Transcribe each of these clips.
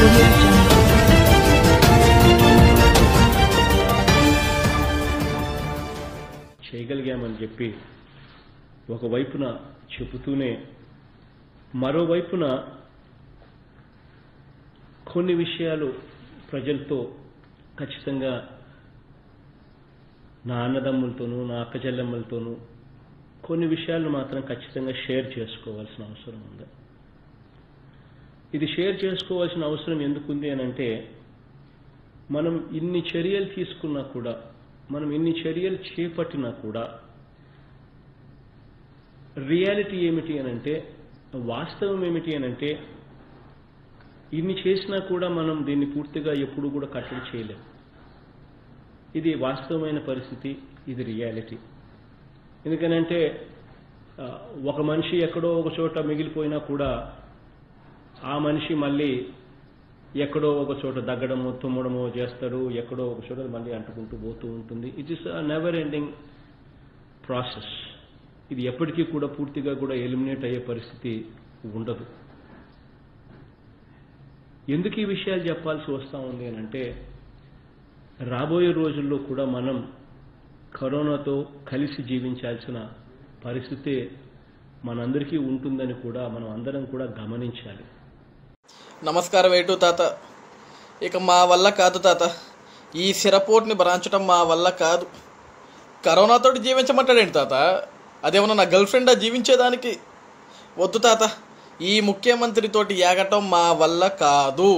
audio jungle. చేయగలిగామని చెప్పి ఒకవైపున చెబుతూనే మరోవైపున కొన్ని విషయాలు ప్రజలతో ఖచ్చితంగా నా అన్నదమ్ములతోనూ నా అక్క చెల్లెమ్మలతోనూ కొన్ని విషయాలను మాత్రం ఖచ్చితంగా షేర్ చేసుకోవాల్సిన అవసరం ఉంది ఇది షేర్ చేసుకోవాల్సిన అవసరం ఎందుకుంది అని అంటే మనం ఇన్ని చర్యలు తీసుకున్నా కూడా మనం ఇన్ని చర్యలు చేపట్టినా కూడా రియాలిటీ ఏమిటి అని అంటే వాస్తవం ఏమిటి అని అంటే ఇన్ని చేసినా కూడా మనం దీన్ని పూర్తిగా ఎప్పుడు కూడా కట్టడి చేయలేం ఇది వాస్తవమైన పరిస్థితి ఇది రియాలిటీ ఎందుకనంటే ఆ, ఒక మనిషి ఎక్కడో ఒక చోట మిగిలిపోయినా కూడా ఆ మనిషి మళ్ళీ ఎక్కడో ఒక చోట దగ్గడమో తుమ్మడమో చేస్తాడు ఎక్కడో ఒక చోట మళ్ళీ అంటుకుంటూ పోతూ ఉంటుంది it is never ending process ఇది ఎప్పటికీ కూడా పూర్తిగా కూడా ఎలిమినేట్ అయ్యే పరిస్థితి ఉండదు ఎందుకు ఈ విషయాలు చెప్పాల్సి వస్తూ ఉంది అని అంటే రాబోయే రోజుల్లో కూడా మనం కరోనాతో కలిసి జీవించాల్సిన పరిస్థితి మనందరికీ ఉంటుందని కూడా మనం అందరం కూడా గమనించాలి నమస్కారం ఏటు తాత ఇక మా వల్ల కాదు తాత ఈ సిరపోటుని భరాంచడం మా వల్ల కాదు కరోనాతోటి జీవించమంటాడేంటి తాత అదేమన్నా నా గర్ల్ ఫ్రెండా జీవించేదానికి వద్దు తాత ఈ ముఖ్యమంత్రితోటి ఏగటం మా వల్ల కాదు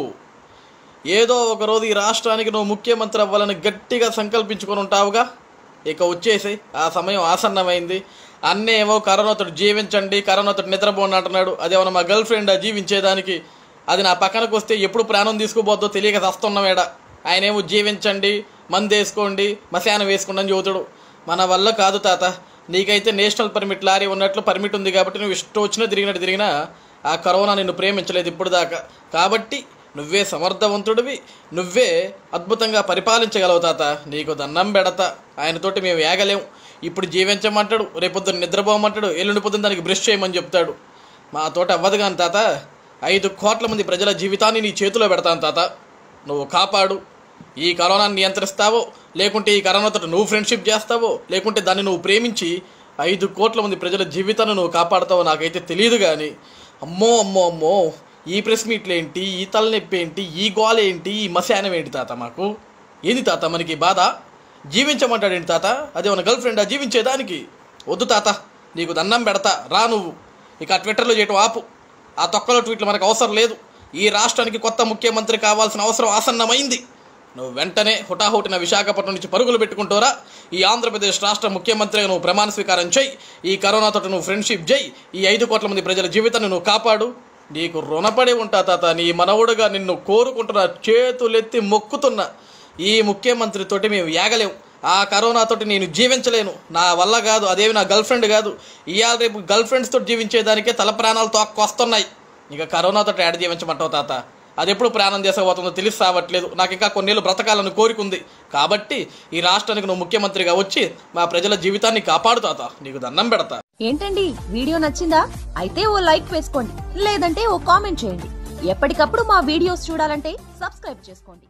ఏదో ఒక రోజు ఈ రాష్ట్రానికి నువ్వు ముఖ్యమంత్రి అవ్వాలని గట్టిగా సంకల్పించుకొని ఉంటావుగా ఇక వచ్చేసి ఆ సమయం ఆసన్నమైంది అన్నేమో కరోనాతో జీవించండి కరోనాతో నిద్రపోండి అంటున్నాడు అదేమన్నా మా గర్ల్ ఫ్రెండ్ జీవించేదానికి అది నా పక్కనకు వస్తే ఎప్పుడు ప్రాణం తీసుకుపోద్దో తెలియక చస్తున్నామేడ ఆయనేమో జీవించండి మందు వేసుకోండి మశానం వేసుకోండి అని చెబుతాడు మన వల్ల కాదు తాత నీకైతే నేషనల్ పర్మిట్ లారీ ఉన్నట్లు పర్మిట్ ఉంది కాబట్టి నువ్వు ఇష్టం వచ్చినా తిరిగినట్టు తిరిగినా ఆ కరోనా నిన్ను ప్రేమించలేదు ఇప్పుడు దాకా కాబట్టి నువ్వే సమర్థవంతుడివి నువ్వే అద్భుతంగా పరిపాలించగలవు తాత నీకు దండం పెడతా ఆయనతోటి మేము ఏగలేం ఇప్పుడు జీవించమంటాడు రేపొద్దున నిద్రపోమంటాడు ఎల్లుండి పొద్దున దానికి బ్రష్ చేయమని చెప్తాడు మా తోట అవ్వదు కానీ తాత ఐదు కోట్ల మంది ప్రజల జీవితాన్ని నీ చేతిలో పెడతాను తాత నువ్వు కాపాడు ఈ కరోనాను నియంత్రిస్తావో లేకుంటే ఈ కరోనాతో నువ్వు ఫ్రెండ్షిప్ చేస్తావో లేకుంటే దాన్ని నువ్వు ప్రేమించి ఐదు కోట్ల మంది ప్రజల జీవితాన్ని నువ్వు కాపాడుతావో నాకైతే తెలియదు కానీ అమ్మో అమ్మో అమ్మో ఈ ప్రెస్ మీట్లు ఏంటి ఈ తలనొప్పి ఏంటి ఈ గోల ఏంటి ఈ మశానం ఏంటి తాత మాకు ఏంది తాత మనకి ఈ బాధ జీవించమంటాడేంటి తాత అదే మన గర్ల్ ఫ్రెండా జీవించేదానికి వద్దు తాత నీకు దండం పెడతా రా నువ్వు ఇక ఆ ట్విట్టర్లో చేయటం ఆపు ఆ తొక్కలో ట్వీట్లు మనకు అవసరం లేదు ఈ రాష్ట్రానికి కొత్త ముఖ్యమంత్రి కావాల్సిన అవసరం ఆసన్నమైంది నువ్వు వెంటనే హుటాహుటిన విశాఖపట్నం నుంచి పరుగులు పెట్టుకుంటారా ఈ ఆంధ్రప్రదేశ్ రాష్ట్ర ముఖ్యమంత్రిగా నువ్వు ప్రమాణ స్వీకారం చేయి ఈ కరోనాతో నువ్వు ఫ్రెండ్షిప్ చేయి ఈ ఐదు కోట్ల మంది ప్రజల జీవితాన్ని నువ్వు కాపాడు నీకు రుణపడి ఉంటా తాత నీ మనవుడుగా నిన్ను కోరుకుంటున్నా చేతులెత్తి మొక్కుతున్నా ఈ ముఖ్యమంత్రితోటి మేము యాగలేం ఆ కరోనాతోటి నేను జీవించలేను నా వల్ల కాదు అదేమి నా గర్ల్ ఫ్రెండ్ కాదు ఇవాళ రేపు గర్ల్ ఫ్రెండ్స్తో జీవించేదానికే తల ప్రాణాలు తోక్కొస్తున్నాయి ఇక కరోనాతో యాడ జీవించమంటావు తాత అది ఎప్పుడు ప్రాణం చేసకపోతుందో తెలిసి సావట్లేదు నాకు ఇంకా కొన్నేళ్ళు బ్రతకాలని కోరికుంది కాబట్టి ఈ రాష్ట్రానికి నువ్వు ముఖ్యమంత్రిగా వచ్చి మా ప్రజల జీవితాన్ని కాపాడు తాత నీకు దండం పెడతా ఏంటండి వీడియో నచ్చిందా అయితే ఓ లైక్ వేసుకోండి లేదంటే ఓ కామెంట్ చేయండి ఎప్పటికప్పుడు మా వీడియోస్ చూడాలంటే సబ్స్క్రైబ్ చేసుకోండి